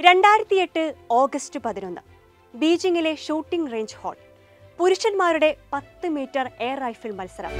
രണ്ടായിരത്തി എട്ട് ഓഗസ്റ്റ് പതിനൊന്ന് ബീജിംഗിലെ ഷൂട്ടിംഗ് റേഞ്ച് ഹാൾ പുരുഷന്മാരുടെ പത്ത് മീറ്റർ എയർ റൈഫിൾ മത്സരം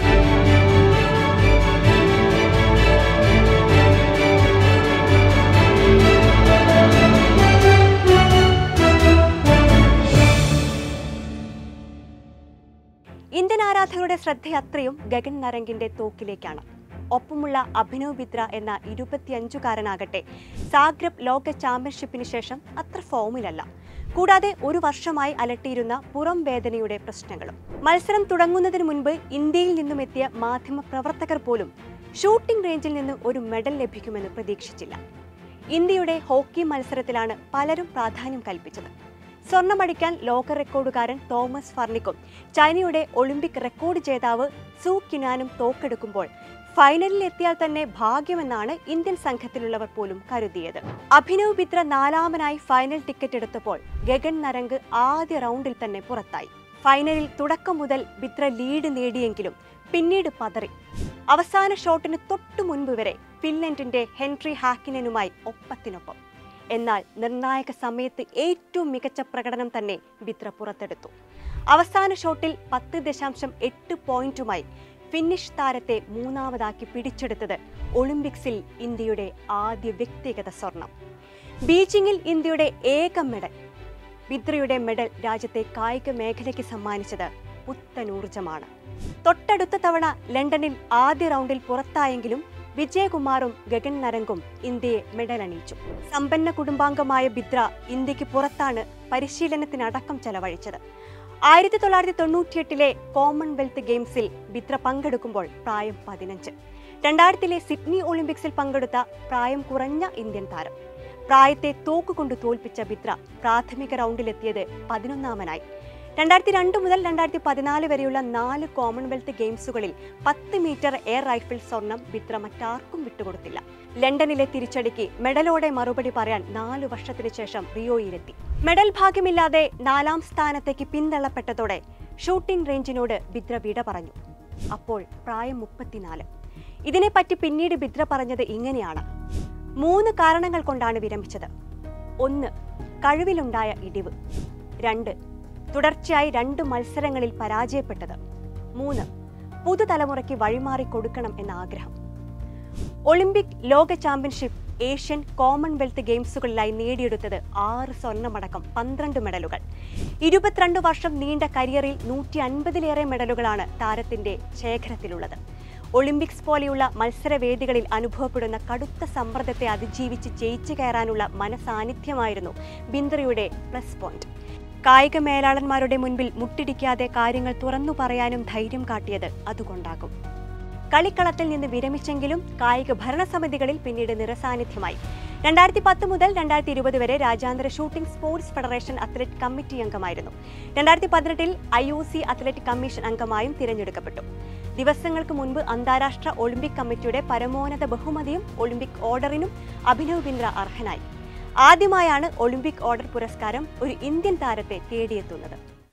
ഇന്ത്യൻ ആരാധകരുടെ ശ്രദ്ധ അത്രയും ഗഗൻ നരംഗിന്റെ തോക്കിലേക്കാണ് ഒപ്പമുള്ള അഭിനവ് ബിദ്ര എന്ന ഇരുപത്തിയഞ്ചുകാരനാകട്ടെ സാഗ്രബ് ലോക ചാമ്പ്യൻഷിപ്പിന് ശേഷം അത്ര ഫോമിലല്ല കൂടാതെ ഒരു വർഷമായി അലട്ടിയിരുന്ന പുറം വേദനയുടെ പ്രശ്നങ്ങളും മത്സരം തുടങ്ങുന്നതിന് മുൻപ് ഇന്ത്യയിൽ നിന്നും എത്തിയ മാധ്യമ പ്രവർത്തകർ പോലും ഷൂട്ടിംഗ് റേഞ്ചിൽ നിന്ന് ഒരു മെഡൽ ലഭിക്കുമെന്ന് പ്രതീക്ഷിച്ചില്ല ഇന്ത്യയുടെ ഹോക്കി മത്സരത്തിലാണ് പലരും പ്രാധാന്യം കൽപ്പിച്ചത് സ്വർണമടിക്കാൻ ലോക റെക്കോർഡുകാരൻ തോമസ് ഫർണിക്കും ചൈനയുടെ ഒളിമ്പിക് റെക്കോർഡ് ജേതാവ് സു ക്യുനാനും തോക്കെടുക്കുമ്പോൾ ഫൈനലിൽ എത്തിയാൽ തന്നെ ഭാഗ്യമെന്നാണ് ഇന്ത്യൻ സംഘത്തിലുള്ളവർ പോലും കരുതിയത് അഭിനവ് ബിത്ര നാലാമനായി ഫൈനൽ ടിക്കറ്റ് എടുത്തപ്പോൾ ഗഗൻ നരംഗ് ആദ്യ റൗണ്ടിൽ തന്നെ പുറത്തായി ഫൈനലിൽ തുടക്കം മുതൽ ബിത്ര ലീഡ് നേടിയെങ്കിലും പിന്നീട് പതറി അവസാന ഷോട്ടിന് തൊട്ടു മുൻപ് വരെ ഫിൻലൻഡിന്റെ ഹെൻറി ഹാക്കിനനുമായി ഒപ്പത്തിനൊപ്പം എന്നാൽ നിർണായക സമയത്ത് ഏറ്റവും മികച്ച പ്രകടനം തന്നെ ബിത്ര പുറത്തെടുത്തു അവസാന ഷോട്ടിൽ പത്ത് ദശാംശം എട്ട് പോയിന്റുമായി ഫിന്നിഷ് താരത്തെ മൂന്നാമതാക്കി പിടിച്ചെടുത്തത് ഒളിമ്പിക്സിൽ ഇന്ത്യയുടെ ആദ്യ വ്യക്തിഗത സ്വർണം ബീജിംഗിൽ ഇന്ത്യയുടെ ഏക മെഡൽ ബിദ്രയുടെ മെഡൽ രാജ്യത്തെ കായിക മേഖലയ്ക്ക് സമ്മാനിച്ചത് പുത്തനൂർജമാണ് തൊട്ടടുത്ത തവണ ലണ്ടനിൽ ആദ്യ റൗണ്ടിൽ പുറത്തായെങ്കിലും വിജയകുമാറും ഗഗൻ നരംഗും ഇന്ത്യയെ മെഡൽ അണിയിച്ചു സമ്പന്ന കുടുംബാംഗമായ ബിദ്ര ഇന്ത്യക്ക് പുറത്താണ് പരിശീലനത്തിനടക്കം ചെലവഴിച്ചത് ആയിരത്തി തൊള്ളായിരത്തി തൊണ്ണൂറ്റിയെട്ടിലെ കോമൺവെൽത്ത് ഗെയിംസിൽ ബിത്ര പങ്കെടുക്കുമ്പോൾ പ്രായം പതിനഞ്ച് രണ്ടായിരത്തിലെ സിഡ്നി ഒളിമ്പിക്സിൽ പങ്കെടുത്ത പ്രായം കുറഞ്ഞ ഇന്ത്യൻ താരം പ്രായത്തെ തോക്കുകൊണ്ട് തോൽപ്പിച്ച ബിത്ര പ്രാഥമിക റൗണ്ടിലെത്തിയത് പതിനൊന്നാമനായി രണ്ടായിരത്തി രണ്ട് മുതൽ രണ്ടായിരത്തി പതിനാല് വരെയുള്ള നാല് കോമൺവെൽത്ത് ഗെയിംസുകളിൽ പത്ത് മീറ്റർ എയർ റൈഫിൾ സ്വർണം ബിത്ര മറ്റാർക്കും വിട്ടുകൊടുത്തില്ല ലണ്ടനിലെ തിരിച്ചടിക്ക് മെഡലോടെ മറുപടി പറയാൻ നാലു വർഷത്തിനു ശേഷം റിയോയിലെത്തി മെഡൽ ഭാഗ്യമില്ലാതെ നാലാം സ്ഥാനത്തേക്ക് പിന്തള്ളപ്പെട്ടതോടെ ഷൂട്ടിംഗ് റേഞ്ചിനോട് ബിദ്ര വിട പറഞ്ഞു അപ്പോൾ പ്രായം മുപ്പത്തിനാല് ഇതിനെപ്പറ്റി പിന്നീട് ബിദ്ര പറഞ്ഞത് ഇങ്ങനെയാണ് മൂന്ന് കാരണങ്ങൾ കൊണ്ടാണ് വിരമിച്ചത് ഒന്ന് കഴിവിലുണ്ടായ ഇടിവ് രണ്ട് തുടർച്ചയായി രണ്ട് മത്സരങ്ങളിൽ പരാജയപ്പെട്ടത് മൂന്ന് പുതുതലമുറയ്ക്ക് വഴിമാറി കൊടുക്കണം എന്ന ആഗ്രഹം ഒളിമ്പിക് ലോക ചാമ്പ്യൻഷിപ്പ് ഏഷ്യൻ കോമൺവെൽത്ത് ഗെയിംസുകളിലായി നേടിയെടുത്തത് ആറ് സ്വർണ്ണമടക്കം പന്ത്രണ്ട് മെഡലുകൾ ഇരുപത്തിരണ്ട് വർഷം നീണ്ട കരിയറിൽ നൂറ്റി അൻപതിലേറെ മെഡലുകളാണ് താരത്തിന്റെ ശേഖരത്തിലുള്ളത് ഒളിമ്പിക്സ് പോലെയുള്ള മത്സരവേദികളിൽ അനുഭവപ്പെടുന്ന കടുത്ത സമ്മർദ്ദത്തെ അതിജീവിച്ച് ജയിച്ചു കയറാനുള്ള മനസാന്നിധ്യമായിരുന്നു ബിന്ദ്രയുടെ പ്ലസ് പോയിന്റ് കായിക മേലാളന്മാരുടെ മുൻപിൽ മുട്ടിടിക്കാതെ കാര്യങ്ങൾ തുറന്നു പറയാനും ധൈര്യം കാട്ടിയത് അതുകൊണ്ടാകും കളിക്കളത്തിൽ നിന്ന് വിരമിച്ചെങ്കിലും കായിക ഭരണസമിതികളിൽ പിന്നീട് നിറസാന്നിധ്യമായി രണ്ടായിരത്തി പത്ത് മുതൽ രണ്ടായിരത്തി ഇരുപത് വരെ രാജ്യാന്തര shooting sports federation athlete committee അംഗമായിരുന്നു രണ്ടായിരത്തി പതിനെട്ടിൽ I O C athlete commission അംഗമായും തിരഞ്ഞെടുക്കപ്പെട്ടു ദിവസങ്ങൾക്ക് മുൻപ് അന്താരാഷ്ട്ര ഒളിമ്പിക് കമ്മിറ്റിയുടെ പരമോന്നത ബഹുമതിയും ഒളിമ്പിക് ഓർഡറിനും അഭിനവ് ബിന്ദ്ര അർഹനായി ആദ്യമായാണ് ഒളിമ്പിക് ഓർഡർ പുരസ്കാരം ഒരു ഇന്ത്യൻ താരത്തെ തേടിയെത്തുന്നത്